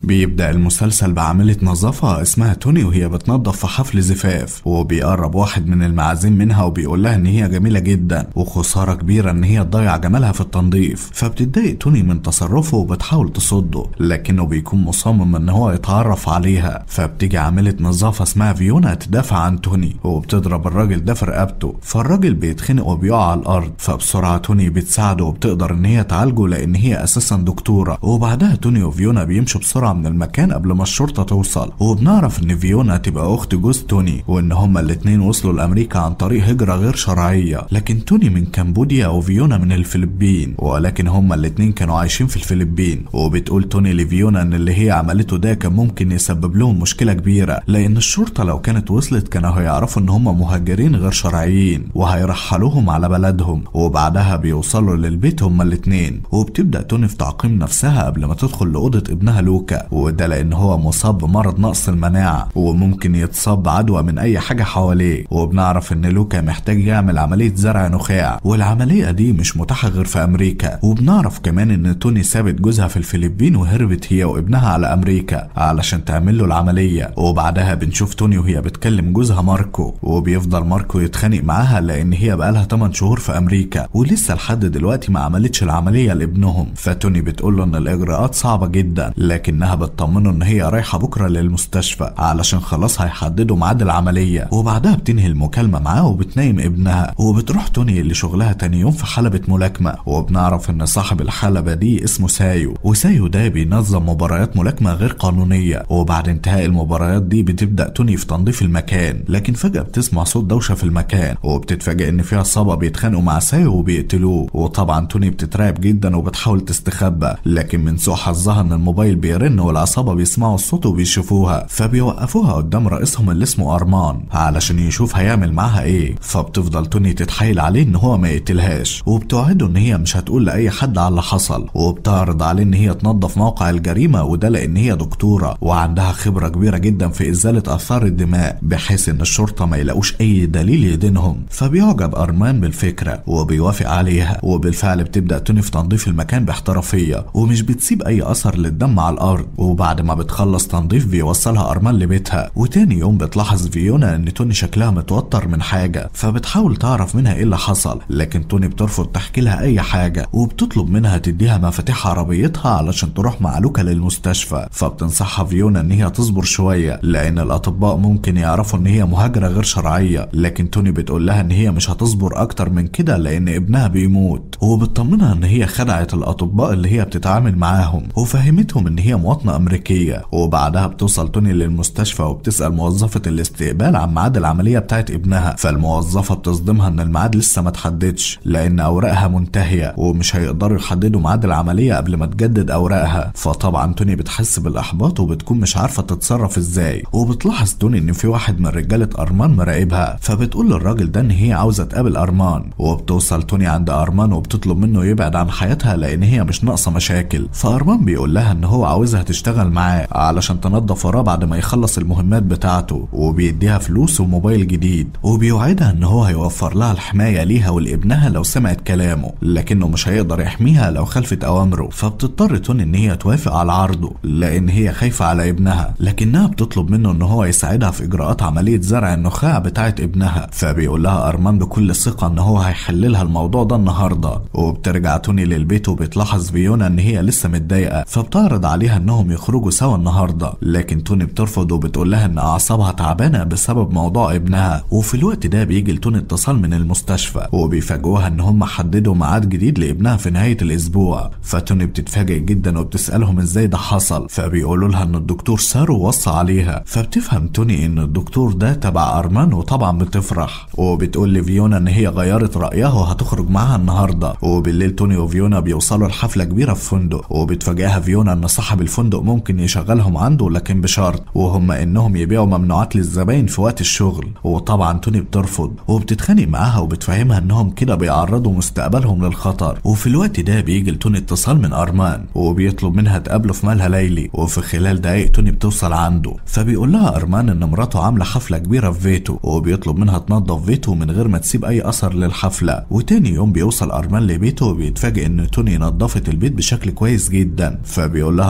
بيبدأ المسلسل بعاملة نظافة اسمها توني وهي بتنظف في حفل زفاف وبيقرب واحد من المعازيم منها وبيقول لها ان هي جميلة جدا وخسارة كبيرة ان هي تضيع جمالها في التنظيف فبتتضايق توني من تصرفه وبتحاول تصده لكنه بيكون مصمم ان هو يتعرف عليها فبتيجي عاملة نظافة اسمها فيونا تدافع عن توني وبتضرب الراجل ده في رقبته فالراجل بيتخنق وبيقع على الارض فبسرعة توني بتساعده وبتقدر ان هي تعالجه لان هي اساسا دكتورة وبعدها توني وفيونا بيمشوا بسرعة من المكان قبل ما الشرطة توصل وبنعرف ان فيونا تبقى اخت جوز توني وان هما الاتنين وصلوا لامريكا عن طريق هجرة غير شرعية لكن توني من كمبوديا وفيونا من الفلبين ولكن هما الاتنين كانوا عايشين في الفلبين وبتقول توني لفيونا ان اللي هي عملته ده كان ممكن يسبب لهم مشكلة كبيرة لان الشرطة لو كانت وصلت كانوا هيعرفوا ان هما مهاجرين غير شرعيين وهيرحلوهم على بلدهم وبعدها بيوصلوا للبيت هما الاتنين وبتبدأ توني في تعقيم نفسها قبل ما تدخل لأوضة ابنها لوكا وده لان هو مصاب بمرض نقص المناعة وممكن يتصاب بعدوى من اي حاجة حواليه وبنعرف ان لوكا محتاج يعمل عملية زرع نخاع والعملية دي مش متاحة غير في امريكا وبنعرف كمان ان توني سابت جوزها في الفلبين وهربت هي وابنها على امريكا علشان تعمل له العملية وبعدها بنشوف توني وهي بتكلم جوزها ماركو وبيفضل ماركو يتخانق معاها لان هي بقالها 8 شهور في امريكا ولسه لحد دلوقتي ما عملتش العملية لابنهم فتوني بتقول له ان الاجراءات صعبة جدا لكنها بتطمنه ان هي رايحة بكرة للمستشفى علشان خلاص هيحددوا ميعاد العملية وبعدها بتنهي المكالمة معاه وبتنايم ابنها وبتروح توني لشغلها تاني يوم في حلبة ملاكمة وبنعرف ان صاحب الحلبة دي اسمه سايو وسايو ده بينظم مباريات ملاكمة غير قانونية وبعد انتهاء المباريات دي بتبدأ توني في تنظيف المكان لكن فجأة بتسمع صوت دوشة في المكان وبتتفاجئ ان في عصابة بيتخانقوا مع سايو وبيقتلوه وطبعا توني بتترعب جدا وبتحاول تستخبى لكن من سوء حظها ان الموبايل بيرن والعصابة بيسمعوا الصوت وبيشوفوها فبيوقفوها قدام رئيسهم اللي اسمه ارمان علشان يشوف هيعمل معاها ايه فبتفضل توني تتحايل عليه ان هو ما يقتلهاش وبتوعده ان هي مش هتقول لاي حد على اللي حصل وبتعرض عليه ان هي تنظف موقع الجريمه وده لان هي دكتوره وعندها خبره كبيره جدا في ازاله اثار الدماء بحيث ان الشرطه ما يلاقوش اي دليل يدينهم فبيعجب ارمان بالفكره وبيوافق عليها وبالفعل بتبدا توني في تنظيف المكان باحترافيه ومش بتسيب اي اثر للدم على الارض وبعد ما بتخلص تنظيف بيوصلها ارمان لبيتها وتاني يوم بتلاحظ فيونا ان توني شكلها متوتر من حاجه فبتحاول تعرف منها ايه اللي حصل لكن توني بترفض تحكي لها اي حاجه وبتطلب منها تديها مفاتيح عربيتها علشان تروح مع لوكا للمستشفى فبتنصحها فيونا ان هي تصبر شويه لان الاطباء ممكن يعرفوا ان هي مهاجره غير شرعيه لكن توني بتقول لها ان هي مش هتصبر اكتر من كده لان ابنها بيموت وبتطمنها ان هي خدعت الاطباء اللي هي بتتعامل معاهم وفهمتهم ان هي مواطنه امريكيه وبعدها بتوصل توني للمستشفى وبتسال موظفه الاستقبال عن ميعاد العمليه بتاعت ابنها فالموظفه بتصدمها ان الميعاد لسه ما اتحددش لان اوراقها منتهيه ومش هيقدروا يحددوا ميعاد العمليه قبل ما تجدد اوراقها فطبعا توني بتحس بالاحباط وبتكون مش عارفه تتصرف ازاي وبتلاحظ توني ان في واحد من رجاله ارمان مراقبها فبتقول للراجل ده ان هي عاوزه تقابل ارمان وبتوصل توني عند ارمان وبتطلب منه يبعد عن حياتها لان هي مش ناقصه مشاكل فارمان بيقول لها ان هو عاوزها تشتغل معاه علشان تنظف وراه بعد ما يخلص المهمات بتاعته وبيديها فلوس وموبايل جديد وبيوعدها ان هو هيوفر لها الحمايه ليها ولابنها لو سمعت كلامه لكنه مش هيقدر يحميها لو خلفت اوامره فبتضطر توني ان هي توافق على عرضه لان هي خايفه على ابنها لكنها بتطلب منه ان هو يساعدها في اجراءات عمليه زرع النخاع بتاعه ابنها فبيقول لها ارمان بكل ثقه ان هو هيحللها الموضوع ده النهارده وبترجع توني للبيت وبتلاحظ فيونا ان هي لسه متضايقه فبتعرض عليها انهم يخرجوا سوا النهارده لكن توني بترفض وبتقول لها ان اعصابها تعبانه بسبب موضوع ابنها وفي الوقت ده بيجي لتوني اتصال من المستشفى وبيفاجئوها ان هم حددوا ميعاد جديد لابنها في نهايه الاسبوع فتوني بتتفاجئ جدا وبتسالهم ازاي ده حصل فبيقولوا لها ان الدكتور سارو وصى عليها فبتفهم توني ان الدكتور ده تبع ارمان وطبعا بتفرح وبتقول لفيونا ان هي غيرت رايها وهتخرج معاها النهارده وبالليل توني وفيونا بيوصلوا لحفله كبيره في فندق وبتفاجئها فيونا ان صاحب الفندق ممكن يشغلهم عنده لكن بشرط وهم انهم يبيعوا ممنوعات للزباين في وقت الشغل وطبعا توني بترفض وبتتخانق معاها وبتفهمها انهم كده بيعرضوا مستقبلهم للخطر وفي الوقت ده بيجي لتوني اتصال من ارمان وبيطلب منها تقابله في مالها ليلي وفي خلال دقايق توني بتوصل عنده فبيقول لها ارمان ان مراته عامله حفله كبيره في فيتو وبيطلب منها تنظف فيتو من غير ما تسيب اي اثر للحفله وتاني يوم بيوصل ارمان لبيته وبيتفاجئ ان توني نظفت البيت بشكل كويس جدا فبيقول لها ارمان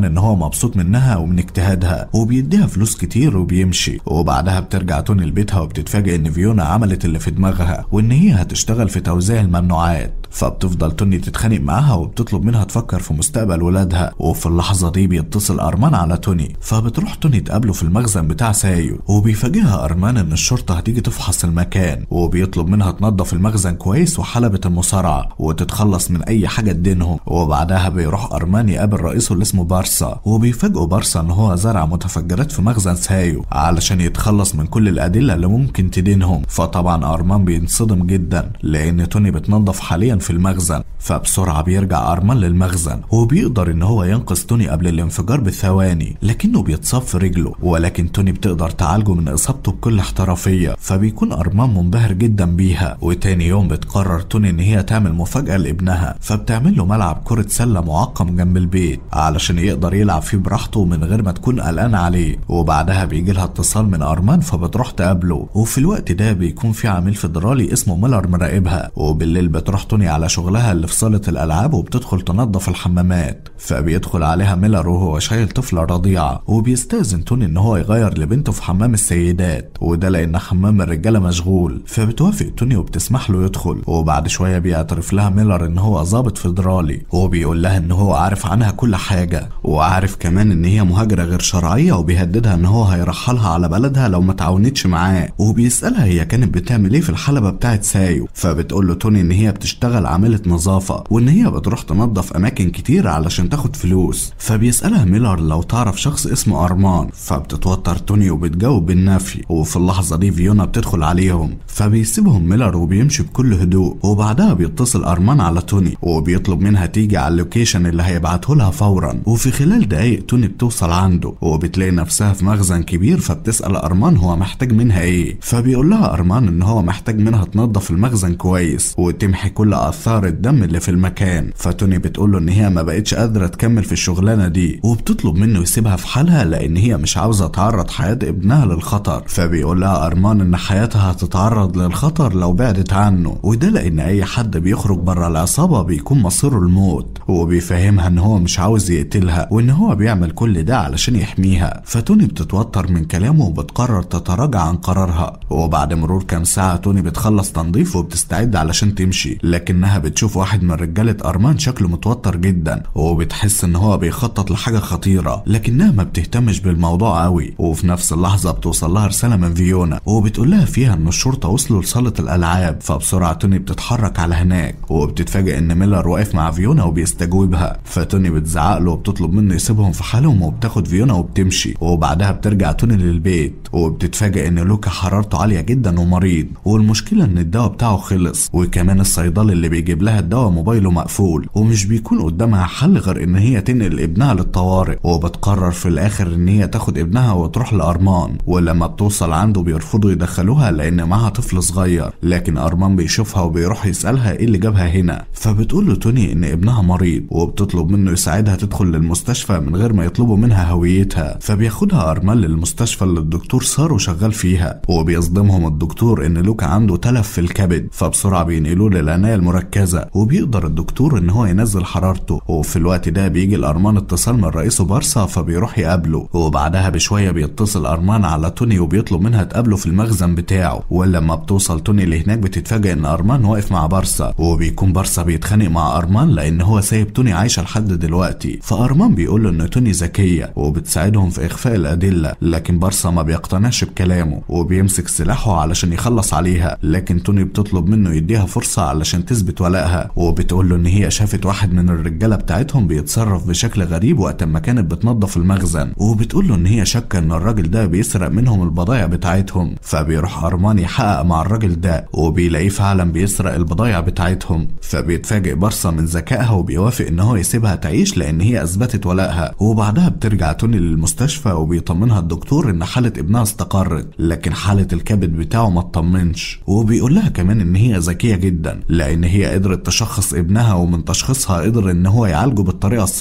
ارمان ان هو مبسوط منها ومن اجتهادها وبيديها فلوس كتير وبيمشي وبعدها بترجع توني لبيتها وبتتفاجئ ان فيونا عملت اللي في دماغها وان هي هتشتغل في توزيع الممنوعات فبتفضل توني تتخانق معاها وبتطلب منها تفكر في مستقبل ولادها وفي اللحظه دي بيتصل ارمان على توني فبتروح توني تقابله في المخزن بتاع سايو وبيفاجئها ارمان ان الشرطه هتيجي تفحص المكان وبيطلب منها تنظف المخزن كويس وحلبة المصارعه وتتخلص من اي حاجه تدينهم وبعدها بيروح ارمان يقابل رئيسه اللي اسمه بارسا وبيفاجئوا بارسا ان هو زرع متفجرات في مخزن سايو علشان يتخلص من كل الادله اللي ممكن تدينهم فطبعا ارمان بينصدم جدا لان توني بتنظف حاليا في المخزن فبسرعه بيرجع ارمان للمخزن وبيقدر ان هو ينقذ توني قبل الانفجار بثواني لكنه بيتصاب في رجله ولكن توني بتقدر تعالجه من اصابته بكل احترافيه فبيكون ارمان منبهر جدا بيها وتاني يوم بتقرر توني ان هي تعمل مفاجاه لابنها فبتعمل له ملعب كره سله معقم جنب البيت علشان يقدر يلعب فيه براحته من غير ما تكون قلقانه عليه وبعدها بيجي لها اتصال من ارمان فبتروح تقابله وفي الوقت ده بيكون في عميل فيدرالي اسمه ميلر مراقبها وبالليل بتروح توني على شغلها اللي في صاله الالعاب وبتدخل تنظف الحمامات فبيدخل عليها ميلر وهو شايل طفله رضيعه وبيستاذن توني ان هو يغير لبنته في حمام السيدات وده لان حمام الرجاله مشغول فبتوافق توني وبتسمح له يدخل وبعد شويه بيعترف لها ميلر ان هو ضابط فيدرالي وبيقول لها ان هو عارف عنها كل حاجه وعارف كمان ان هي مهاجره غير شرعيه وبيهددها ان هو هيرحلها على بلدها لو ما تعاونتش معاه وبيسالها هي كانت بتعمل ايه في الحلبه بتاعت سايو فبتقول له توني ان هي بتشتغل عامله نظافه وان هي بتروح تنظف اماكن كتير علشان تاخد فلوس فبيسالها ميلر لو تعرف شخص اسمه ارمان فبتتوتر توني وبتجاوب بالنفي وفي اللحظه دي فيونا بتدخل عليهم فبيسيبهم ميلر وبيمشي بكل هدوء وبعدها بيتصل ارمان على توني وبيطلب منها تيجي على اللوكيشن اللي هيبعته لها فورا وفي خلال دقايق توني بتوصل عنده وبتلاقي نفسها في مخزن كبير فبتسال ارمان هو محتاج منها ايه فبيقول لها ارمان ان هو محتاج منها تنظف المخزن كويس وتمحي كل اثار الدم اللي في المكان فتوني بتقول له ان هي ما بقتش قادره تكمل في الشغلانه دي وبتطلب منه يسيبها في حالها لان هي مش عاوزه تعرض حياه ابنها للخطر فبيقول لها ارمان ان حياتها هتتعرض للخطر لو بعدت عنه وده لان اي حد بيخرج بره العصابه بيكون مصيره الموت وبيفهمها ان هو مش عاوز يقتلها وان هو بيعمل كل ده علشان يحميها فتوني بتتوتر من كلامه وبتقرر تتراجع عن قرارها وبعد مرور كام ساعه توني بتخلص تنظيف وبتستعد علشان تمشي لكنها بتشوف واحد من رجاله ارمان شكله متوتر جدا وبتحس ان هو بيخطط لحاجه خطيره لكنها ما بتهتمش بالموضوع قوي وفي نفس اللحظه بتوصل لها رساله من فيونا وبتقول لها فيها ان الشرطه وصلوا لصاله الالعاب فبسرعه توني بتتحرك على هناك وبتتفاجئ ان ميلر واقف مع فيونا وبيستجوبها فتوني بتزعق له وبتطلب منه يسيبهم في حالهم وبتاخد فيونا وبتمشي وبعدها بترجع توني للبيت وبتتفاجئ ان لوكا حرارته عاليه جدا ومريض والمشكله ان الدواء بتاعه خلص وكمان الصيدلي اللي بيجيب لها الدواء موبايله مقفول ومش بيكون قدامها حل غير ان هي تنقل ابنها للطوارئ وبتقرر في الاخر ان هي تاخد ابنها وتروح لارمان ولما بتوصل عنده بيرفضوا يدخلوها لان معاها طفل صغير لكن ارمان بيشوفها وبيروح يسالها ايه اللي جابها هنا فبتقول له توني ان ابنها مريض وبتطلب منه يساعدها تدخل للمستشفى من غير ما يطلبوا منها هويتها فبياخدها ارمان للمستشفى اللي الدكتور سارو شغال فيها وبيصدمهم الدكتور ان لوكا عنده تلف في الكبد فبسرعه بينقلوه للعنايه المركزه وبيقدر الدكتور ان هو ينزل حرارته وفي الوقت ده بيجي الارمان اتصال من رئيسه بارسا فبيروح يقابله وبعدها بشويه بيتصل ارمان على توني وبيطلب منها تقابله في المخزن بتاعه ولما بتوصل توني لهناك بتتفاجئ ان ارمان واقف مع بارسا وبيكون بارسا بيتخانق مع ارمان لان هو سايب توني عايشه لحد دلوقتي فارمان بيقول له ان توني ذكيه وبتساعدهم في اخفاء الادله لكن بارسا ما بيقتنعش بكلامه وبيمسك سلاحه علشان يخلص عليها لكن توني بتطلب منه يديها فرصه علشان تثبت ولائها وبتقول له ان هي شافت واحد من الرجاله بتاعتهم بيتصرف بشكل غريب وقت ما كانت بتنظف المخزن وبتقول له ان هي شاكه ان الراجل ده بيسرق منهم البضايع بتاعتهم فبيروح ارمان يحقق مع الراجل ده وبيلاقيه فعلا بيسرق البضايع بتاعتهم فبيتفاجئ بارسا من ذكائها وبيوافق ان هو يسيبها تعيش لان هي اثبتت ولائها وبعدها بترجع توني للمستشفى وبيطمنها الدكتور ان حاله ابنها استقرت لكن حاله الكبد بتاعه ما اطمنش وبيقول لها كمان ان هي ذكيه جدا لان هي قدرت تشخص ابنها ومن تشخيصها قدر ان هو يعالجه بالطريقه الصح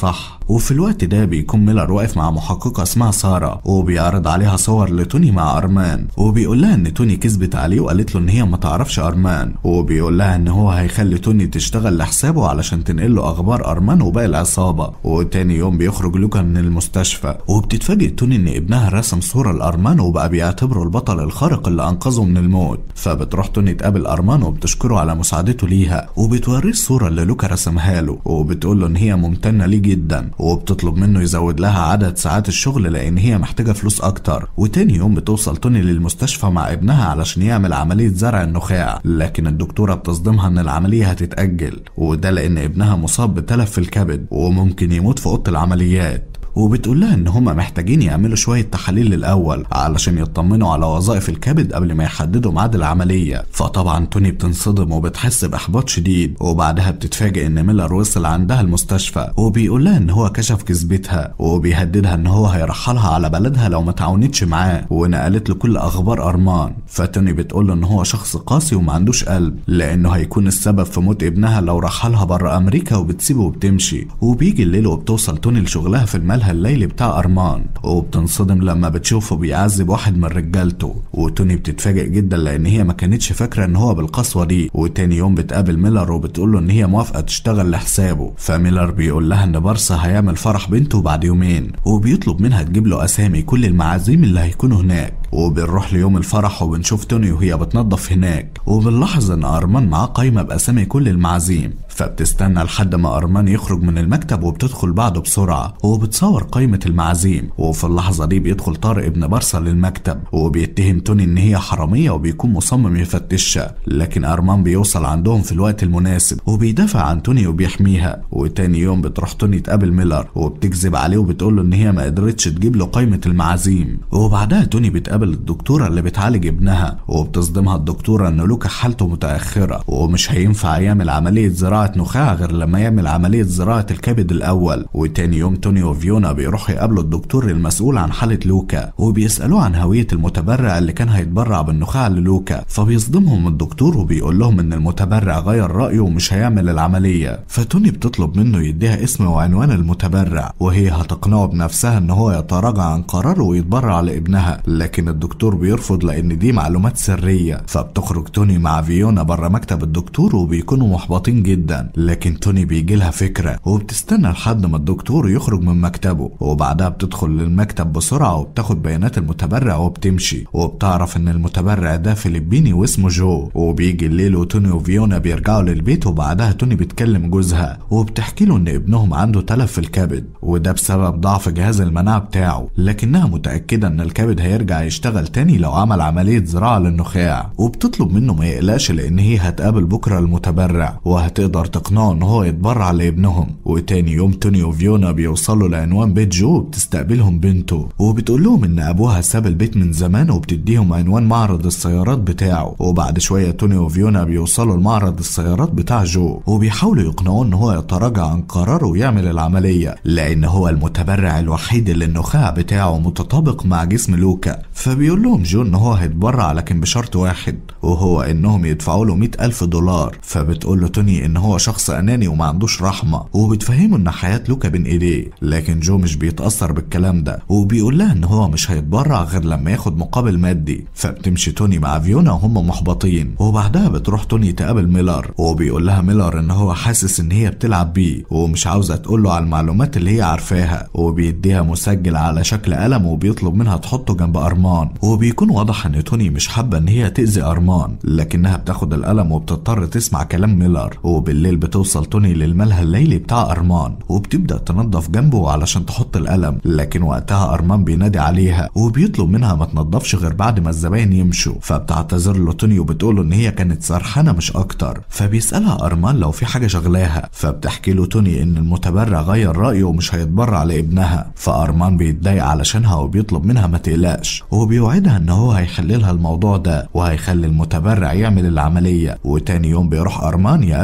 وفي الوقت ده بيكون ميلر واقف مع محققة اسمها سارة وبيعرض عليها صور لتوني مع أرمان وبيقول لها إن توني كذبت عليه وقالت له إن هي ما تعرفش أرمان وبيقول لها إن هو هيخلي توني تشتغل لحسابه علشان تنقل له أخبار أرمان وباقي العصابة وتاني يوم بيخرج لوكا من المستشفى وبتتفاجئ توني إن ابنها رسم صورة لأرمان وبقى بيعتبره البطل الخارق اللي أنقذه من الموت فبتروح توني تقابل أرمان وبتشكره على مساعدته ليها وبتوريه الصورة اللي لوكا رسمها له وبتقول له إن هي ممتنة ليه جدا وبتطلب منه يزود لها عدد ساعات الشغل لأن هي محتاجة فلوس أكتر وتاني يوم بتوصل توني للمستشفى مع ابنها علشان يعمل عملية زرع النخاع لكن الدكتورة بتصدمها إن العملية هتتأجل وده لأن ابنها مصاب بتلف في الكبد وممكن يموت في أوضة العمليات وبتقول لها ان هما محتاجين يعملوا شويه تحاليل الاول علشان يطمنوا على وظائف الكبد قبل ما يحددوا ميعاد العمليه فطبعا توني بتنصدم وبتحس باحباط شديد وبعدها بتتفاجئ ان ميلر وصل عندها المستشفى وبيقول لها ان هو كشف كذبتها وبيهددها ان هو هيرحلها على بلدها لو ما تعاونتش معاه ونقلت له كل اخبار ارمان فتوني بتقول له ان هو شخص قاسي وما عندوش قلب لانه هيكون السبب في موت ابنها لو رحلها بره امريكا وبتسيبه وبتمشي وبيجي الليل وبتوصل توني لشغلها في المال مالها الليلي بتاع أرمان وبتنصدم لما بتشوفه بيعذب واحد من رجالته وتوني بتتفاجئ جدا لأن هي ما كانتش فاكرة إن هو بالقسوة دي وتاني يوم بتقابل ميلر وبتقول له إن هي موافقة تشتغل لحسابه فميلر بيقول لها إن بارسا هيعمل فرح بنته بعد يومين وبيطلب منها تجيب له أسامي كل المعازيم اللي هيكونوا هناك وبنروح ليوم الفرح وبنشوف توني وهي بتنظف هناك وبنلاحظ ان ارمان معاه قايمه باسامي كل المعازيم فبتستنى لحد ما ارمان يخرج من المكتب وبتدخل بعده بسرعه وبتصور قايمه المعازيم وفي اللحظه دي بيدخل طارق ابن برصه للمكتب وبيتهم توني ان هي حراميه وبيكون مصمم يفتشها لكن ارمان بيوصل عندهم في الوقت المناسب وبيدافع عن توني وبيحميها وتاني يوم بتروح توني تقابل ميلر وبتكذب عليه وبتقول له ان هي ما قدرتش تجيب له قايمه المعازيم وبعدها توني بتقابل الدكتوره اللي بتعالج ابنها وبتصدمها الدكتوره ان لوكا حالته متاخره ومش هينفع يعمل عمليه زراعه نخاع غير لما يعمل عمليه زراعه الكبد الاول وتاني يوم توني وفيونا بيروحوا يقابلوا الدكتور المسؤول عن حاله لوكا وبيسالوه عن هويه المتبرع اللي كان هيتبرع بالنخاع للوكا فبيصدمهم الدكتور وبيقول لهم ان المتبرع غير رايه ومش هيعمل العمليه فتوني بتطلب منه يديها اسم وعنوان المتبرع وهي هتقنعه بنفسها ان هو يتراجع عن قراره ويتبرع لابنها لكن الدكتور بيرفض لان دي معلومات سريه فبتخرج توني مع فيونا بره مكتب الدكتور وبيكونوا محبطين جدا لكن توني بيجي لها فكره وبتستنى لحد ما الدكتور يخرج من مكتبه وبعدها بتدخل للمكتب بسرعه وبتاخد بيانات المتبرع وبتمشي وبتعرف ان المتبرع ده فلبيني واسمه جو وبيجي الليل وتوني وفيونا بيرجعوا للبيت وبعدها توني بتكلم جوزها وبتحكي له ان ابنهم عنده تلف في الكبد وده بسبب ضعف جهاز المناعه بتاعه لكنها متاكده ان الكبد هيرجع يشتغل تاني لو عمل عمليه زراعه للنخاع وبتطلب منه ما يقلقش لان هي هتقابل بكره المتبرع وهتقدر تقنعه ان هو يتبرع لابنهم وتاني يوم توني وفيونا بيوصلوا لعنوان بيت جو وبتستقبلهم بنته وبتقول لهم ان ابوها ساب البيت من زمان وبتديهم عنوان معرض السيارات بتاعه وبعد شويه توني وفيونا بيوصلوا لمعرض السيارات بتاع جو وبيحاولوا يقنعوه ان هو يتراجع عن قراره ويعمل العمليه لان هو المتبرع الوحيد اللي النخاع بتاعه متطابق مع جسم لوكا فبيقول لهم جو ان هو هيتبرع لكن بشرط واحد وهو انهم يدفعوا له 100 الف دولار فبتقول له توني ان هو شخص اناني وما عندوش رحمه وبتفهمه ان حياه لوكا بين ايديه لكن جو مش بيتاثر بالكلام ده وبيقول لها ان هو مش هيتبرع غير لما ياخد مقابل مادي فبتمشي توني مع فيونا وهم محبطين وبعدها بتروح توني تقابل ميلر وبيقول لها ميلر ان هو حاسس ان هي بتلعب بيه ومش عاوزه تقول له على المعلومات اللي هي عارفاها وبيديها مسجل على شكل قلم وبيطلب منها تحطه جنب ارمان وبيكون واضح ان توني مش حابه ان هي تاذي ارمان لكنها بتاخد القلم وبتضطر تسمع كلام ميلر وبالليل بتوصل توني للملهى الليلي بتاع ارمان وبتبدا تنظف جنبه علشان تحط القلم لكن وقتها ارمان بينادي عليها وبيطلب منها ما تنضفش غير بعد ما الزباين يمشوا فبتعتذر له توني وبتقول له ان هي كانت سرحانه مش اكتر فبيسالها ارمان لو في حاجه شغلاها فبتحكي له توني ان المتبرع غير رايه ومش هيتبرع لابنها فارمان بيتضايق علشانها وبيطلب منها ما تقلقش وبيوعدها ان هو هيحللها الموضوع ده وهيخلي المتبرع يعمل العمليه وتاني يوم بيروح ارمان يقابل جو في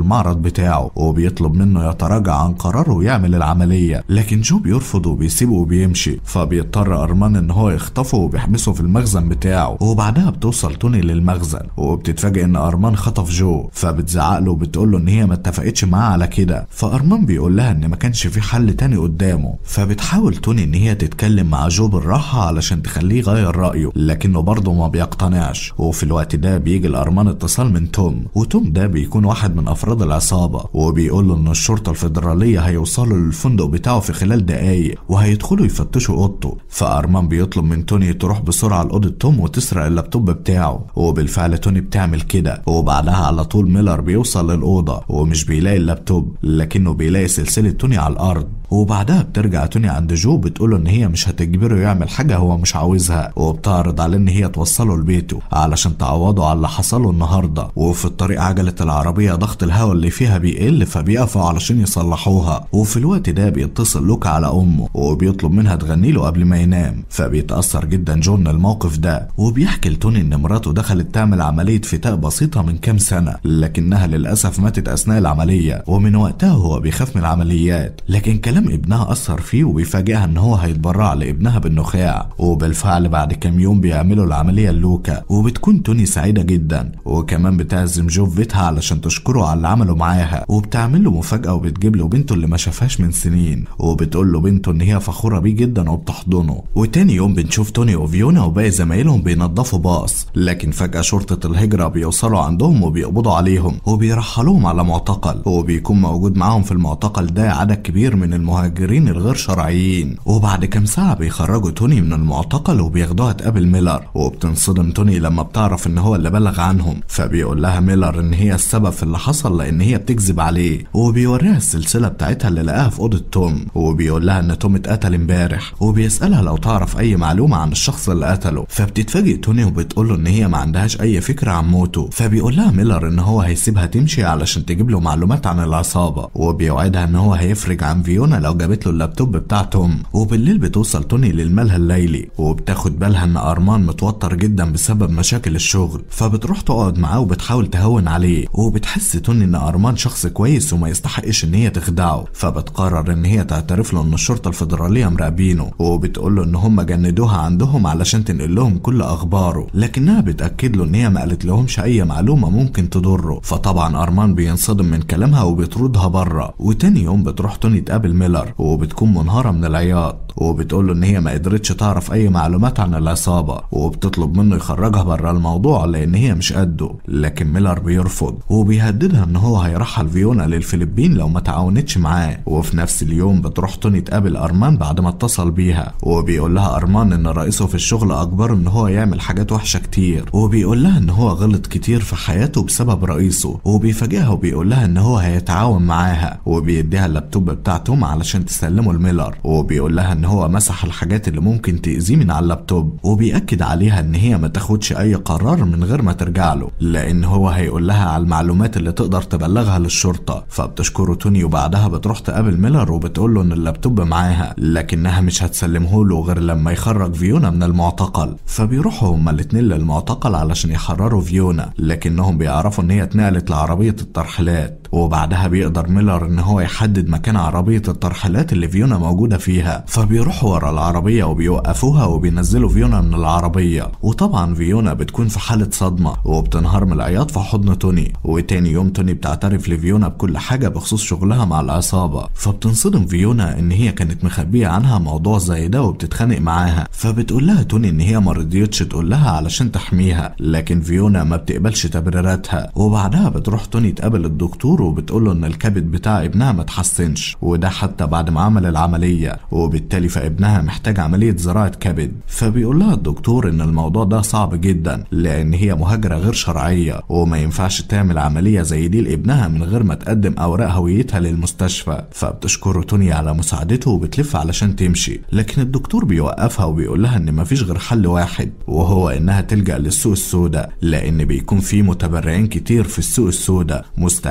المعرض بتاعه وبيطلب منه يتراجع عن قراره ويعمل العملية لكن جو بيرفض وبيسيبه وبيمشي فبيضطر أرمان إن هو يخطفه وبيحبسه في المخزن بتاعه وبعدها بتوصل توني للمخزن وبتتفاجئ إن أرمان خطف جو فبتزعق له وبتقول له إن هي ما اتفقتش معاه على كده فأرمان بيقول لها إن ما كانش في حل تاني قدامه فبتحاول توني إن هي تتكلم مع جو بالراحة علشان تخليه يغير رأيه لكنه برضه ما بيقتنعش وفي الوقت ده بيجي الأرمان اتصال من توم وتوم ده بيكون واحد من أفراد العصابة وبيقول له إن الشرطة الفيدرالية هيوصلوا للفندق بتاعه في خلال دقايق وهيدخلوا يفتشوا أوضته فأرمان بيطلب من توني تروح بسرعة لأوضة توم وتسرق اللابتوب بتاعه وبالفعل توني بتعمل كده وبعدها على طول ميلر بيوصل للأوضة ومش بيلاقي اللابتوب لكنه بيلاقي سلسلة توني على الأرض وبعدها بترجع توني عند جو بتقوله ان هي مش هتجبره يعمل حاجة هو مش عاوزها وبتعرض عليه ان هي توصله لبيته علشان تعوضه على اللي حصله النهاردة وفي الطريق عجلة العربية ضغط الهواء اللي فيها بيقل فبيقفوا علشان يصلحوها وفي الوقت ده بيتصل لوكا على امه وبيطلب منها تغني له قبل ما ينام فبيتأثر جدا جون الموقف ده وبيحكي لتوني ان مراته دخلت تعمل عملية فتاء بسيطة من كام سنة لكنها للأسف ماتت أثناء العملية ومن وقتها هو بيخاف من العمليات لكن كلام ابنها أثر فيه وبيفاجئها ان هو هيتبرع لابنها بالنخاع وبالفعل بعد كام يوم بيعملوا العملية لوكا وبتكون توني سعيدة جدا وكمان بتعزم جو في بيتها علشان تشكره على اللي عمله معاها وبتعمل له مفاجأة وبتجيب له بنته اللي ما شافهاش من سنين وبتقول له بنته ان هي فخورة بيه جدا وبتحضنه وتاني يوم بنشوف توني وفيونا وباقي زمايلهم بينضفوا باص لكن فجأة شرطة الهجرة بيوصلوا عندهم وبيقبضوا عليهم وبيرحلوهم على معتقل وبيكون موجود معاهم في المعتقل ده عدد كبير من المهاجرين الغير شرعيين وبعد كام ساعة بيخرجوا توني من المعتقل وبياخدوها تقابل ميلر وبتنصدم توني لما بتعرف ان هو اللي بلغ عنهم فبيقول لها ميلر ان هي السبب في اللي حصل لان هي بتكذب عليه وبيوريها السلسلة بتاعتها اللي لقاها في أوضة توم وبيقول لها ان توم اتقتل امبارح وبيسألها لو تعرف اي معلومة عن الشخص اللي قتله فبتتفاجئ توني وبتقول له ان هي ما عندهاش اي فكرة عن موته فبيقول لها ميلر ان هو هيسيبها تمشي علشان تجيب له معلومات عن العصابة وبيوعدها ان هو هيفرج عن فيونا لو جابت له اللابتوب بتاع توم وبالليل بتوصل توني للملهى الليلي وبتاخد بالها ان ارمان متوتر جدا بسبب مشاكل الشغل فبتروح تقعد معاه وبتحاول تهون عليه وبتحس توني ان ارمان شخص كويس وما يستحقش ان هي تخدعه فبتقرر ان هي تعترف له ان الشرطه الفيدراليه مراقبينه وبتقول له ان هم جندوها عندهم علشان تنقل لهم كل اخباره لكنها بتاكد له ان هي ما قالت لهمش اي معلومه ممكن تضره فطبعا ارمان بينصدم من كلامها وبيطردها بره وتاني يوم بتروح توني تقابل ميلر وبتكون منهاره من العياط وبتقول له ان هي ما قدرتش تعرف اي معلومات عن العصابه وبتطلب منه يخرجها بره الموضوع لان هي مش قده لكن ميلر بيرفض وبيهددها ان هو هيرحل فيونا للفلبين لو ما تعاونتش معاه وفي نفس اليوم بتروح توني تقابل ارمان بعد ما اتصل بيها وبيقول لها ارمان ان رئيسه في الشغل اجبره ان هو يعمل حاجات وحشه كتير وبيقول لها ان هو غلط كتير في حياته بسبب رئيسه وبيفاجئها وبيقول لها ان هو هيتعاون معاها وبيديها اللابتوب بتاع توم علشان تسلمه لميلر وبيقول لها ان هو مسح الحاجات اللي ممكن تأذيه من على اللابتوب وبيأكد عليها ان هي ما تاخدش اي قرار من غير ما ترجع له لان هو هيقول لها على المعلومات اللي تقدر تبلغها للشرطة فبتشكره توني وبعدها بتروح تقابل ميلر وبتقول له ان اللابتوب معاها لكنها مش هتسلمه له غير لما يخرج فيونا من المعتقل فبيروحوا هما الاتنين للمعتقل علشان يحرروا فيونا لكنهم بيعرفوا ان هي اتنقلت لعربية الترحيلات وبعدها بيقدر ميلر ان هو يحدد مكان عربية الترحيلات اللي فيونا موجودة فيها فبيروحوا ورا العربية وبيوقفوها وبينزلوا فيونا من العربية وطبعا فيونا بتكون في حالة صدمة وبتنهار من العياط في حضن توني وتاني يوم توني بتعترف لفيونا بكل حاجة بخصوص شغلها مع العصابة فبتنصدم فيونا ان هي كانت مخبية عنها موضوع زي ده وبتتخانق معاها فبتقول لها توني ان هي ما رضيتش تقول لها علشان تحميها لكن فيونا ما بتقبلش تبريراتها وبعدها بتروح توني تقابل الدكتور وبتقول له ان الكبد بتاع ابنها ما اتحسنش وده حتى بعد ما عمل العملية وبالتالي فابنها محتاج عملية زراعة كبد فبيقول لها الدكتور ان الموضوع ده صعب جدا لان هي مهاجرة غير شرعية وما ينفعش تعمل عملية زي دي لابنها من غير ما تقدم اوراق هويتها للمستشفى فبتشكره توني على مساعدته وبتلف علشان تمشي لكن الدكتور بيوقفها وبيقول لها ان مفيش غير حل واحد وهو انها تلجأ للسوق السوداء لان بيكون في متبرعين كتير في السوق السوداء مستعدين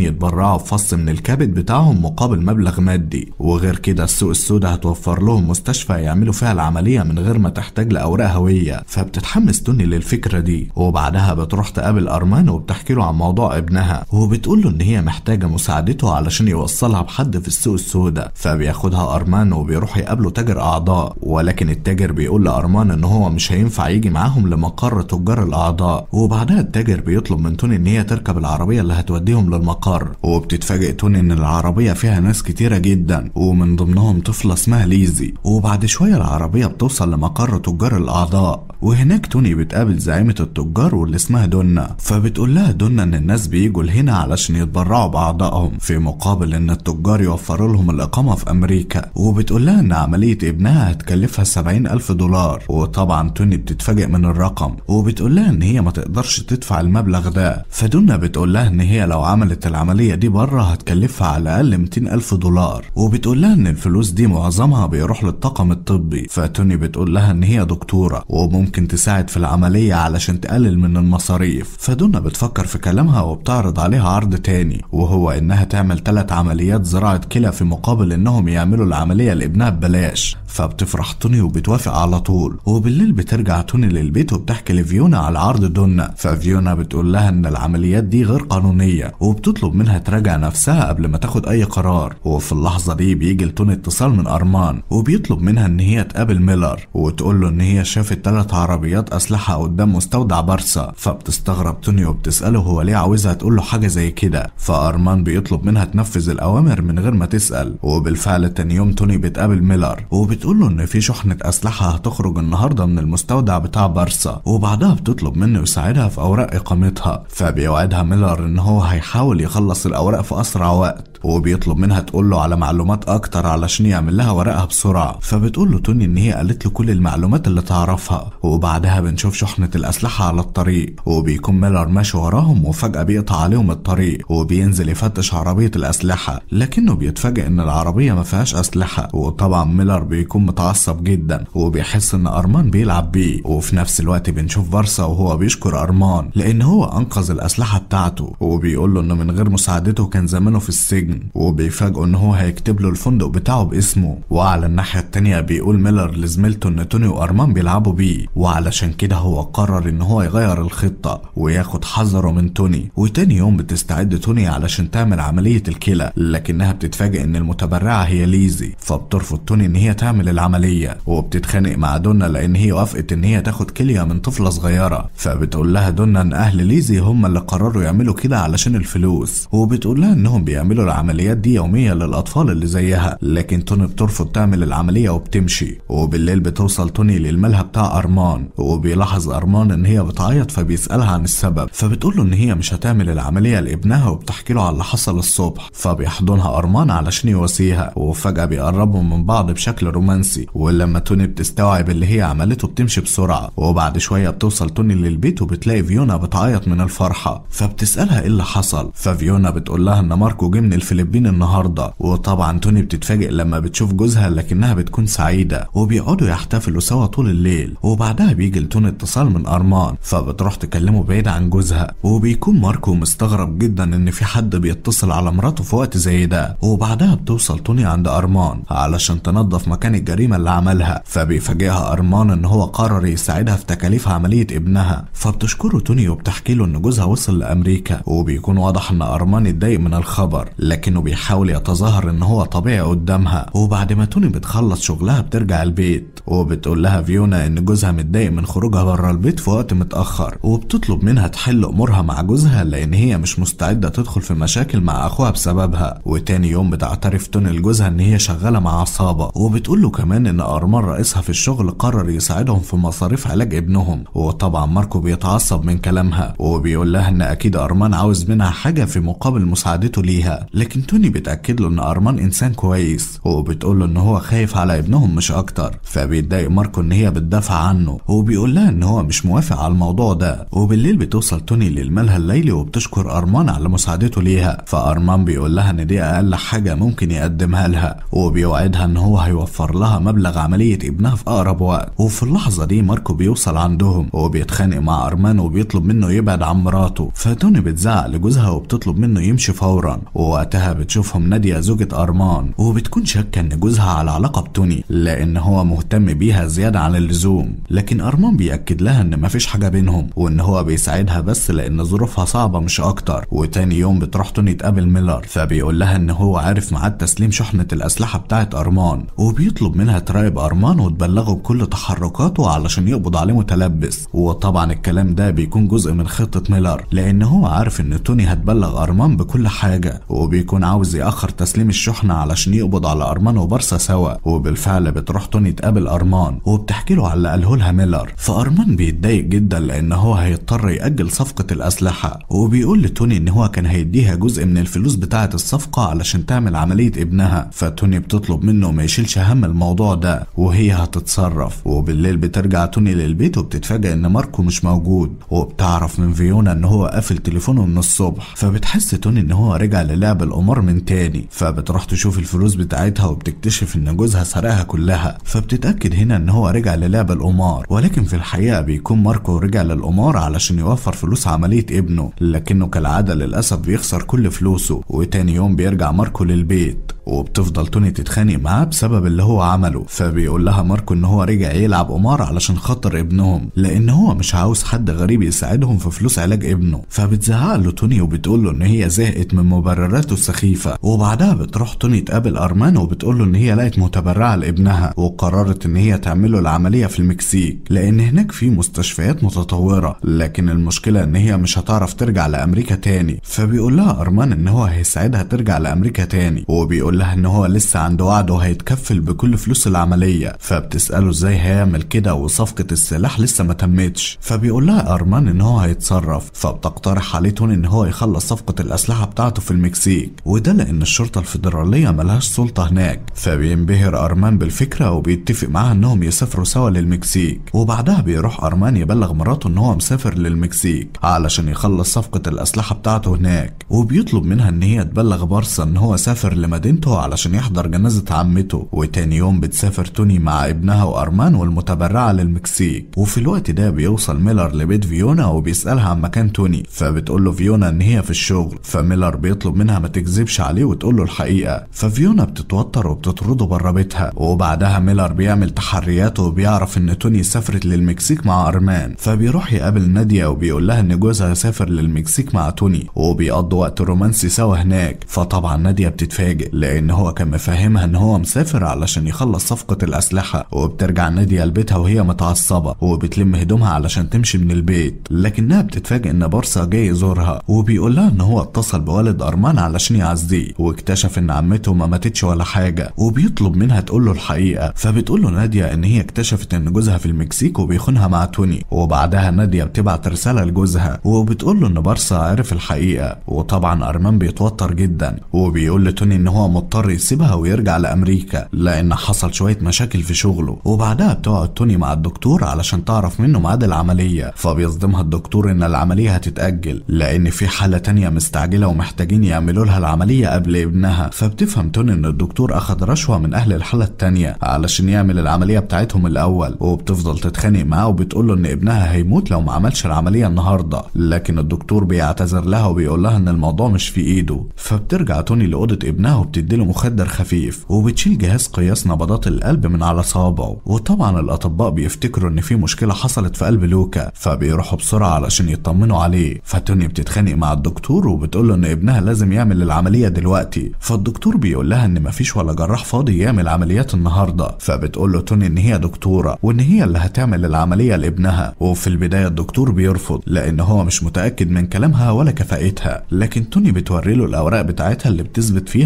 يتبرعوا بفص من الكبد بتاعهم مقابل مبلغ مادي وغير كده السوق السوداء هتوفر لهم مستشفى يعملوا فيها العملية من غير ما تحتاج لأوراق هوية فبتتحمس توني للفكرة دي وبعدها بتروح تقابل أرمان وبتحكي له عن موضوع ابنها وبتقول له إن هي محتاجة مساعدته علشان يوصلها بحد في السوق السوداء فبياخدها أرمان وبيروح يقابلوا تاجر أعضاء ولكن التاجر بيقول لأرمان إن هو مش هينفع يجي معاهم لمقر تجار الأعضاء وبعدها التاجر بيطلب من توني إن هي تركب العربية اللي هتوديهم للمقر وبتتفاجئ توني إن العربية فيها ناس كتيرة جدا ومن ضمنهم طفلة اسمها ليزي وبعد شوية العربية بتوصل لمقر تجار الأعضاء وهناك توني بتقابل زعيمة التجار واللي اسمها دونا فبتقول لها دونا إن الناس بيجوا لهنا علشان يتبرعوا بأعضائهم في مقابل إن التجار يوفروا لهم الإقامة في أمريكا وبتقول لها إن عملية ابنها هتكلفها سبعين ألف دولار وطبعا توني بتتفاجئ من الرقم وبتقول لها إن هي ما تقدرش تدفع المبلغ ده فدونا بتقول لها إن هي لو عملت العملية دي بره هتكلفها على الأقل 200 ألف دولار وبتقول لها إن الفلوس دي معظمها بيروح للطاقم الطبي فتوني بتقول لها إن هي دكتورة وممكن تساعد في العملية علشان تقلل من المصاريف فدونا بتفكر في كلامها وبتعرض عليها عرض تاني وهو إنها تعمل ثلاث عمليات زراعة كلى في مقابل إنهم يعملوا العملية لابنها ببلاش فبتفرح توني وبتوافق على طول وبالليل بترجع توني للبيت وبتحكي لفيونا على عرض دونا ففيونا بتقول لها ان العمليات دي غير قانونية وبتطلب منها تراجع نفسها قبل ما تاخد اي قرار وفي اللحظة دي بيجي لتوني اتصال من ارمان وبيطلب منها ان هي تقابل ميلر وتقول له ان هي شافت ثلاث عربيات اسلحة قدام مستودع بارسا فبتستغرب توني وبتسأله هو ليه عاوزها تقول له حاجة زي كده فارمان بيطلب منها تنفذ الاوامر من غير ما تسأل وبالفعل تاني يوم توني بتقابل ميلر وبتقول له ان في شحنة اسلحة هتخرج النهاردة من المستودع بتاع بارسا وبعدها بتطلب منه يساعدها في اوراق اقامتها فبيوعدها ميلر ان هو هيحاول يخلص الاوراق في اسرع وقت وبيطلب منها تقول له على معلومات اكتر علشان يعمل لها ورقها بسرعه فبتقول له توني ان هي قالت له كل المعلومات اللي تعرفها وبعدها بنشوف شحنه الاسلحه على الطريق وبيكون ميلر ماشي وراهم وفجاه بيقطع عليهم الطريق وبينزل يفتش عربيه الاسلحه لكنه بيتفاجئ ان العربيه ما فيهاش اسلحه وطبعا ميلر بيكون متعصب جدا وبيحس ان ارمان بيلعب بيه وفي نفس الوقت بنشوف بارسا وهو بيشكر ارمان لان هو انقذ الاسلحه بتاعته وبيقول له انه من غير مساعدته كان زمانه في السجن وبيفاجئوا ان هو هيكتب له الفندق بتاعه باسمه وعلى الناحيه التانيه بيقول ميلر لزميلته ان توني وارمان بيلعبوا بيه وعلشان كده هو قرر ان هو يغير الخطه وياخد حذره من توني وتاني يوم بتستعد توني علشان تعمل عمليه الكلى لكنها بتتفاجئ ان المتبرعه هي ليزي فبترفض توني ان هي تعمل العمليه وبتتخانق مع دونا لان هي وافقت ان هي تاخد كليه من طفله صغيره فبتقول لها دونا ان اهل ليزي هم اللي قرروا يعملوا كده علشان الفلوس وبتقول لها انهم بيعملوا العمليات دي يوميا للاطفال اللي زيها لكن توني بترفض تعمل العمليه وبتمشي وبالليل بتوصل توني للملهى بتاع ارمان وبيلاحظ ارمان ان هي بتعيط فبيسالها عن السبب فبتقول له ان هي مش هتعمل العمليه لابنها وبتحكي له على اللي حصل الصبح فبيحضنها ارمان علشان يواسيها وفجاه بيقربوا من بعض بشكل رومانسي ولما توني بتستوعب اللي هي عملته بتمشي بسرعه وبعد شويه بتوصل توني للبيت وبتلاقي فيونا بتعيط من الفرحه فبتسالها ايه اللي حصل ففيونا بتقول لها ان ماركو جه من الفلبين النهارده وطبعا توني بتتفاجئ لما بتشوف جوزها لكنها بتكون سعيده وبيقعدوا يحتفلوا سوا طول الليل وبعدها بيجي لتوني اتصال من ارمان فبتروح تكلمه بعيد عن جوزها وبيكون ماركو مستغرب جدا ان في حد بيتصل على مراته في وقت زي ده وبعدها بتوصل توني عند ارمان علشان تنظف مكان الجريمه اللي عملها فبيفاجئها ارمان ان هو قرر يساعدها في تكاليف عمليه ابنها فبتشكره توني وبتحكي له ان جوزها وصل لامريكا وبيكون واضح ان ارمان اتضايق من الخبر لكنه بيحاول يتظاهر ان هو طبيعي قدامها وبعد ما توني بتخلص شغلها بترجع البيت وبتقول لها فيونا ان جوزها متضايق من خروجها بره البيت في وقت متاخر وبتطلب منها تحل امورها مع جوزها لان هي مش مستعده تدخل في مشاكل مع اخوها بسببها وتاني يوم بتعترف توني لجوزها ان هي شغاله مع عصابه وبتقول له كمان ان ارمان رئيسها في الشغل قرر يساعدهم في مصاريف علاج ابنهم وطبعا ماركو بيتعصب من كلامها وبيقول لها ان اكيد ارمان عاوز منها حاجه في مقابل مساعدته ليها لكن توني بتاكد له ان ارمان انسان كويس وبتقول له ان هو خايف على ابنهم مش اكتر فبيتضايق ماركو ان هي بتدافع عنه وبيقول لها ان هو مش موافق على الموضوع ده وبالليل بتوصل توني للملهى الليلي وبتشكر ارمان على مساعدته ليها فارمان بيقول لها ان دي اقل حاجه ممكن يقدمها لها وبيوعدها ان هو هيوفر لها مبلغ عمليه ابنها في اقرب وقت وفي اللحظه دي ماركو بيوصل عندهم وبيتخانق مع ارمان وبيطلب منه يبعد عن مراته فتوني بتزعق لجوزها وبتطلب منه يمشي فورا ووقتها بتشوفهم ناديه زوجة ارمان وبتكون شاكه ان جوزها على علاقه بتوني لان هو مهتم بيها زياده عن اللزوم لكن ارمان بياكد لها ان مفيش حاجه بينهم وان هو بيساعدها بس لان ظروفها صعبه مش اكتر وتاني يوم بتروح توني تقابل ميلر فبيقول لها ان هو عارف ميعاد تسليم شحنه الاسلحه بتاعه ارمان وبيطلب منها تراقب ارمان وتبلغه بكل تحركاته علشان يقبض عليه متلبس وطبعا الكلام ده بيكون جزء من خطه ميلر لان هو عارف ان توني هتبلغ ارمان بكل حاجه وبيكون عاوز ياخر تسليم الشحنه علشان يقبض على ارمان وبارسا سوا وبالفعل بتروح توني تقابل ارمان وبتحكي له على اللي قاله لها ميلر فارمان بيتضايق جدا لان هو هيضطر ياجل صفقه الاسلحه وبيقول لتوني ان هو كان هيديها جزء من الفلوس بتاعه الصفقه علشان تعمل عمليه ابنها فتوني بتطلب منه ما يشيلش هم الموضوع ده وهي هتتصرف وبالليل بترجع توني للبيت وبتتفاجئ ان ماركو مش موجود وبتعرف من فيونا ان هو قافل تليفونه من الصبح فبتحس توني ان هو رجع للعب القمار من تاني فبتروح تشوف الفلوس بتاعتها وبتكتشف ان جوزها سرقها كلها فبتتاكد هنا ان هو رجع للعب القمار ولكن في الحقيقه بيكون ماركو رجع للقمار علشان يوفر فلوس عمليه ابنه لكنه كالعاده للاسف بيخسر كل فلوسه وتاني يوم بيرجع ماركو للبيت وبتفضل توني تتخانق معاه بسبب اللي هو عمله فبيقول لها ماركو ان هو رجع يلعب قمار علشان خاطر ابنهم لان هو مش عاوز حد غريب يساعدهم في فلوس علاج ابنه فبتزعق له توني وبتقول له ان هي زهقت من مبرراته السخيفه وبعدها بتروح توني تقابل ارمان وبتقول له ان هي لقت متبرعه لابنها وقررت ان هي تعمل له العمليه في المكسيك لان هناك في مستشفيات متطوره لكن المشكله ان هي مش هتعرف ترجع لامريكا تاني فبيقول لها ارمان ان هو هيساعدها ترجع لامريكا تاني وبيقول لها ان هو لسه عنده وعد وهيتكفل بكل فلوس العمليه فبتساله ازاي هيعمل كده وصفقه السلاح لسه ما تمتش فبيقول لها ارمان ان هو هيتصرف فبتقترح عليه توني ان هو يخلص صفقه الاسلحه بتاعته في المكسيك وده لان الشرطه الفيدراليه ملهاش سلطه هناك فبينبهر ارمان بالفكره وبيتفق معاها انهم يسافروا سوا للمكسيك وبعدها بيروح ارمان يبلغ مراته ان هو مسافر للمكسيك علشان يخلص صفقه الاسلحه بتاعته هناك وبيطلب منها ان هي تبلغ بارسا ان هو سافر لمدينته علشان يحضر جنازه عمته وتاني يوم بتسافر توني مع ابنها وارمان والمتبرعه للمكسيك وفي الوقت ده بيوصل ميلر لبيت فيونا وبيسالها عن مكان توني فبتقول له فيونا ان هي في الشغل فميلر بيطلب منها ما تكذبش عليه وتقول له الحقيقه ففيونا بتتوتر وبتطرده بره بيتها وبعدها ميلر بيعمل تحريات وبيعرف ان توني سافرت للمكسيك مع ارمان فبيروح يقابل نادية وبيقول لها ان جوزها سافر للمكسيك مع توني وبيقضوا وقت رومانسي سوا هناك فطبعا نادية بتتفاجئ لان هو كان مفهمها ان هو مسافر علشان يخلص صفقة الاسلحة وبترجع نادية لبيتها وهي متعصبة وبتلم هدومها علشان تمشي من البيت لكنها بتتفاجئ ان بارسا جاي يزورها وبيقول لها ان هو اتصل بوالد ارمان علشان يعزيه واكتشف ان عمته ما ماتتش ولا حاجة وبيطلب منها تقول له الحقيقة فبتقول له نادية ان هي اكتشفت ان جوزها في المكسيك وبيخونها مع توني وبعدها نادية بتبعت رسالة لجوزها وبتقول له ان بارسا عرف الحقيقة وطبعا ارمان بيتوتر جدا وبيقول لتوني ان هو مضطر يسيبها ويرجع لامريكا لان حصل شوية مشاكل في شغله وبعدها بتقعد توني مع الدكتور علشان تعرف منه ميعاد العملية فبيصدمها الدكتور ان العملية هتتأجل لان في حالة تانية مستعجلة ومحتاجين يعملوا لها العملية قبل ابنها فبتفهم توني ان الدكتور اخد رشوة من اهل الحالة التانية علشان يعمل العملية بتاعتهم الاول وبتفضل تتخانق معاه وبتقول له ان ابنها هيموت لو ما عملش العملية النهاردة لكن الدكتور بيعتذر لها وبيقول لها ان الموضوع مش في ايده فبترجع توني لأوضة ابنها وبتديله مخدر خفيف وبتشيل جهاز قياس نبضات القلب من على صابعه وطبعا الاطباء بيفتكروا ان في مشكلة حصلت في قلب لوكا فبيروحوا بسرعة علشان يطمنوا عليه فتوني بتتخانق مع الدكتور وبتقول له ان ابنها لازم يعمل العملية دلوقتي فالدكتور بيقول لها ان مفيش ولا جراح فاضي يعمل عمليات النهاردة فبتقول له توني ان هي دكتورة وان هي اللي هتعمل العملية لابنها وفي البداية الدكتور بيرفض لان هو مش متأكد من كلامها ولا كفاءتها لكن توني بتوري له الاوراق بتاعتها اللي بتثبت فيها ان هي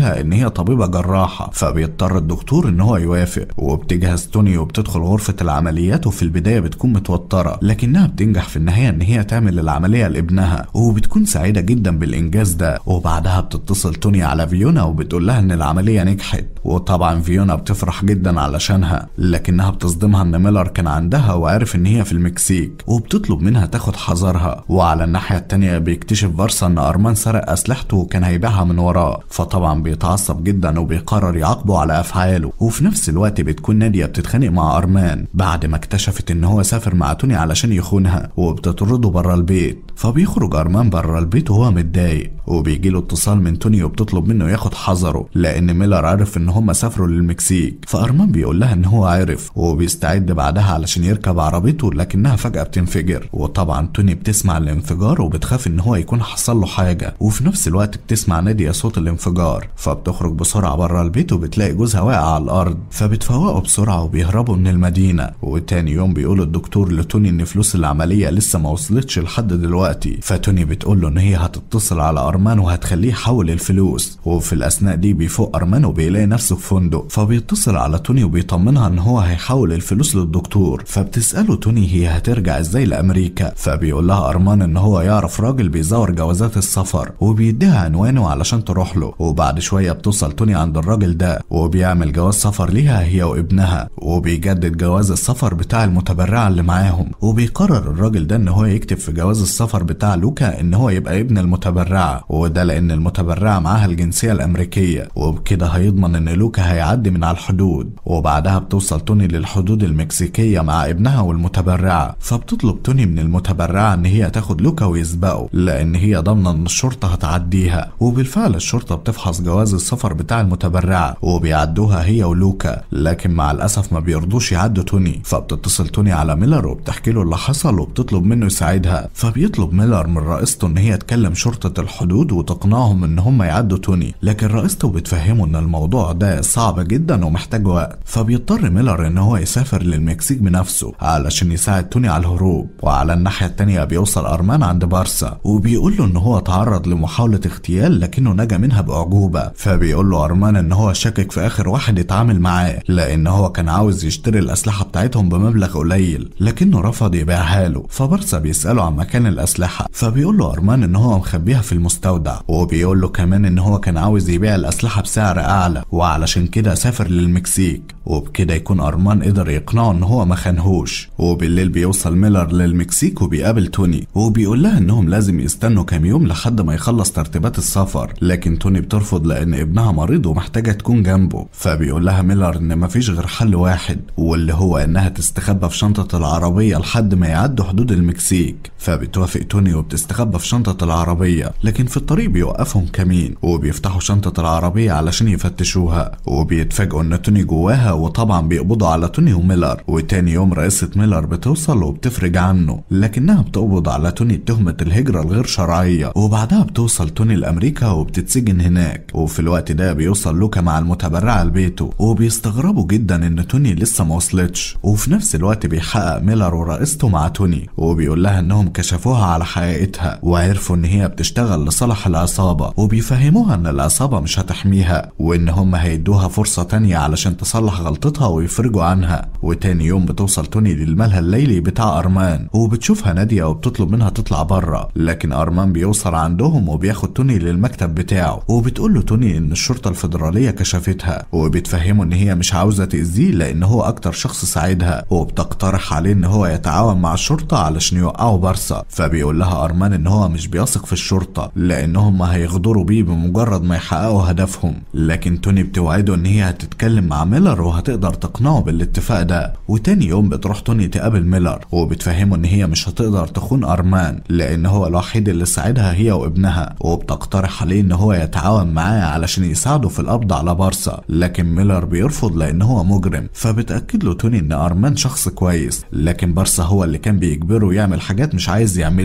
هي طبيبة جراحة فبيضطر الدكتور ان هو يوافق وبتجهز توني وبتدخل غرفة العمليات وفي البداية بتكون متوترة لكنها بتنجح في النهاية ان هي تعمل العملية لابنها وبتكون سعيدة جدا بالانجاز ده وبعدها بتتصل توني على فيونا وبتقول لها ان العملية نجحت وطبعا فيونا بتفرح جدا علشانها لكنها بتصدمها ان ميلر كان عندها وعارف ان هي في المكسيك وبتطلب منها تاخد حذرها وعلى الناحية التانية بيكتشف بارسا ان ارمان سرق اسلحته وكان هيبيعها من وراه فطبعا بيتعصب جدا وبيقرر يعاقبه على افعاله وفي نفس الوقت بتكون نادية بتتخانق مع ارمان بعد ما اكتشفت ان هو سافر مع توني علشان يخونها وبتطرده بره البيت فبيخرج ارمان بره البيت وهو متضايق وبيجيله اتصال من توني وبتطلب منه ياخد حذره لان ميلر عرف ان هما سافروا للمكسيك فارمان بيقول لها ان هو عارف وبيستعد بعدها علشان يركب عربيته لكنها فجأة بتنفجر وطبعا توني بتسمع الانفجار وبتخاف ان هو يكون حصل له حاجة وفي نفس الوقت بتسمع نادية صوت الانفجار فبتخرج بسرعة بره البيت وبتلاقي جوزها واقع على الارض فبتفوقوا بسرعة وبيهربوا من المدينة وتاني يوم بيقول الدكتور لتوني ان فلوس العملية لسه ما وصلتش لحد دلوقتي فتوني بتقول له ان هي هتتصل على ارمان وهتخليه يحول الفلوس وفي الاثناء دي بيفوق ارمان وبيلاقي نفسه في فندق فبيتصل على توني وبيطمنها ان هو هيحول الفلوس للدكتور فبتساله توني هي هترجع ازاي لامريكا فبيقول لها ارمان ان هو يعرف راجل بيزور جوازات السفر وبيديها عنوانه علشان تروح له وبعد شويه بتوصل توني عند الراجل ده وبيعمل جواز سفر ليها هي وابنها وبيجدد جواز السفر بتاع المتبرعه اللي معاهم وبيقرر الراجل ده ان هو يكتب في جواز السفر بتاع لوكا ان هو يبقى ابن المتبرعه وده لان المتبرعه معاها الجنسيه الامريكيه وبكده هيضمن ان لوكا هيعدي من على الحدود وبعدها بتوصل توني للحدود المكسيكيه مع ابنها والمتبرعه فبتطلب توني من المتبرعه ان هي تاخد لوكا ويسبقوا لان هي ضامنه ان الشرطه هتعديها وبالفعل الشرطه بتفحص جواز السفر بتاع المتبرعه وبيعدوها هي ولوكا لكن مع الاسف ما بيرضوش يعدوا توني فبتتصل توني على ميلر وبتحكي له اللي حصل وبتطلب منه يساعدها فبيطلب ميلر من رئيسته ان هي تكلم شرطه الحدود وتقنعهم ان هم يعدوا توني لكن رئيسته بتفهمه ان الموضوع ده صعب جدا ومحتاج وقت فبيضطر ميلر ان هو يسافر للمكسيك بنفسه علشان يساعد توني على الهروب وعلى الناحيه التانيه بيوصل ارمان عند بارسا وبيقول له ان هو تعرض لمحاوله اغتيال لكنه نجا منها باعجوبه فبيقول له ارمان ان هو شاكك في اخر واحد اتعامل معاه لان هو كان عاوز يشتري الاسلحه بتاعتهم بمبلغ قليل لكنه رفض يبيعها له فبارسا بيساله عن مكان الاسلحه فبيقول له ارمان ان هو مخبيها في المستودع وبيقول له كمان ان هو كان عاوز يبيع الاسلحه بسعر اعلى وعلشان كده سافر للمكسيك وبكده يكون ارمان قدر يقنعه ان هو ما خانهوش وبالليل بيوصل ميلر للمكسيك وبيقابل توني وبيقول لها انهم لازم يستنوا كام يوم لحد ما يخلص ترتيبات السفر لكن توني بترفض لان ابنها مريض ومحتاجه تكون جنبه فبيقول لها ميلر ان مفيش غير حل واحد واللي هو انها تستخبى في شنطه العربيه لحد ما يعدوا حدود المكسيك فبتوافق توني وبتستخبى في شنطه العربيه لكن في الطريق بيوقفهم كمين وبيفتحوا شنطه العربيه علشان يفتشوها وبيتفاجئوا ان توني جواها وطبعا بيقبضوا على توني وميلر وتاني يوم رئيسة ميلر بتوصل وبتفرج عنه لكنها بتقبض على توني بتهمة الهجرة الغير شرعية وبعدها بتوصل توني لأمريكا وبتتسجن هناك وفي الوقت ده بيوصل لوكا مع المتبرعة لبيته وبيستغربوا جدا ان توني لسه ما وصلتش وفي نفس الوقت بيحقق ميلر ورئيسته مع توني وبيقول لها انهم كشفوها على حقيقتها وعرفوا ان هي بتشتغل لصالح العصابة وبيفهموها ان العصابة مش هتحميها وان هم هيدوها فرصة تانية علشان تصلح غلطتها ويفرجوا عنها وتاني يوم بتوصل توني للملهى الليلي بتاع ارمان وبتشوفها نادية وبتطلب منها تطلع بره لكن ارمان بيوصل عندهم وبياخد توني للمكتب بتاعه وبتقول له توني ان الشرطة الفيدرالية كشفتها وبتفهمه ان هي مش عاوزة تأذيه لان هو اكتر شخص ساعدها وبتقترح عليه ان هو يتعاون مع الشرطة علشان يوقعوا بارسا فبيقول لها ارمان ان هو مش بيثق في الشرطة لانهم هيغدروا بيه بمجرد ما يحققوا هدفهم لكن توني بتوعده ان هي هتتكلم مع ميلر وهتقدر تقنعه بالاتفاق ده وتاني يوم بتروح توني تقابل ميلر وبتفهمه ان هي مش هتقدر تخون ارمان لان هو الوحيد اللي ساعدها هي وابنها وبتقترح عليه ان هو يتعاون معاه علشان يساعده في القبض على بارسا لكن ميلر بيرفض لان هو مجرم فبتاكد له توني ان ارمان شخص كويس لكن بارسا هو اللي كان بيجبره يعمل حاجات مش عايز يعملها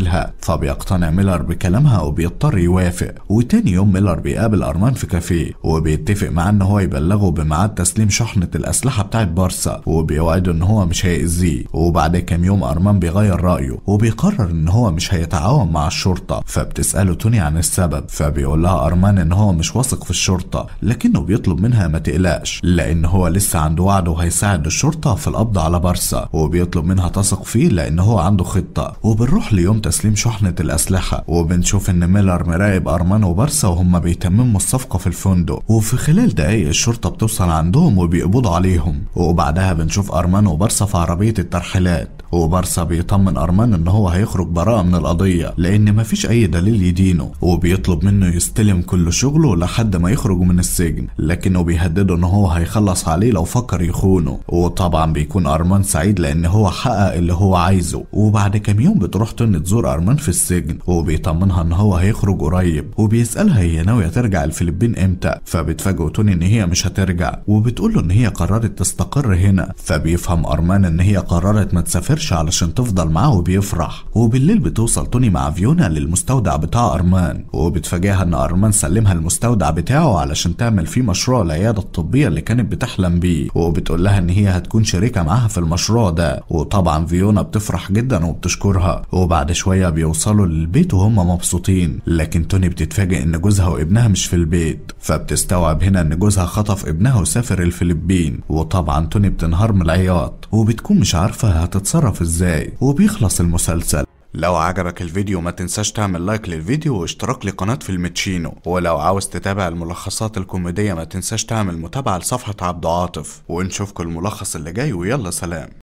لها فبيقتنع ميلر بكلامها وبيضطر يوافق وتاني يوم ميلر بيقابل ارمان في كافيه وبيتفق معاه ان هو يبلغه بميعاد تسليم شحنة الاسلحة بتاعت بارسا وبيوعده ان هو مش هيأذيه وبعد كام يوم ارمان بيغير رأيه وبيقرر ان هو مش هيتعاون مع الشرطة فبتسأله توني عن السبب فبيقول لها ارمان ان هو مش واثق في الشرطة لكنه بيطلب منها ما تقلقش لان هو لسه عنده وعد وهيساعد الشرطة في القبض على بارسا وبيطلب منها تثق فيه لان هو عنده خطة وبنروح ليوم تسليم شحنة الاسلحة وبنشوف ان ميلر مراقب ارمان وبارسا وهم بيتمموا الصفقة في الفندق وفي خلال دقايق الشرطة بتوصل عندهم وبيقبضوا عليهم وبعدها بنشوف ارمان وبارسا في عربية الترحيلات وبارسا بيطمن ارمان ان هو هيخرج براءة من القضية لان مفيش اي دليل يدينه وبيطلب منه يستلم كل شغله لحد ما يخرج من السجن لكنه بيهدده ان هو هيخلص عليه لو فكر يخونه وطبعا بيكون ارمان سعيد لان هو حقق اللي هو عايزه وبعد كام يوم بتروح توني تزور ارمان في السجن وبيطمنها ان هو هيخرج قريب وبيسالها هي ناويه ترجع الفلبين امتى فبتفاجئ توني ان هي مش هترجع وبتقول له ان هي قررت تستقر هنا فبيفهم ارمان ان هي قررت ما تسافرش علشان تفضل معاه وبيفرح وبالليل بتوصل توني مع فيونا للمستودع بتاع ارمان وبتفاجئها ان ارمان سلمها المستودع بتاعه علشان تعمل فيه مشروع العياده الطبيه اللي كانت بتحلم بيه وبتقول لها ان هي هتكون شريكه معاها في المشروع ده وطبعا فيونا بتفرح جدا وبتشكرها وبعد شويه بيوصلوا للبيت وهم مبسوطين لكن توني بتتفاجئ ان جوزها وابنها مش في البيت فبتستوعب هنا ان جوزها خطف ابنها وسافر الفلبين وطبعا توني بتنهار من العياط وبتكون مش عارفه هتتصرف ازاي وبيخلص المسلسل لو عجبك الفيديو ما تنساش تعمل لايك للفيديو واشتراك لقناة فيلمتشينو ولو عاوز تتابع الملخصات الكوميدية ما تنساش تعمل متابعة لصفحة عبد عاطف ونشوفكم الملخص اللي جاي ويلا سلام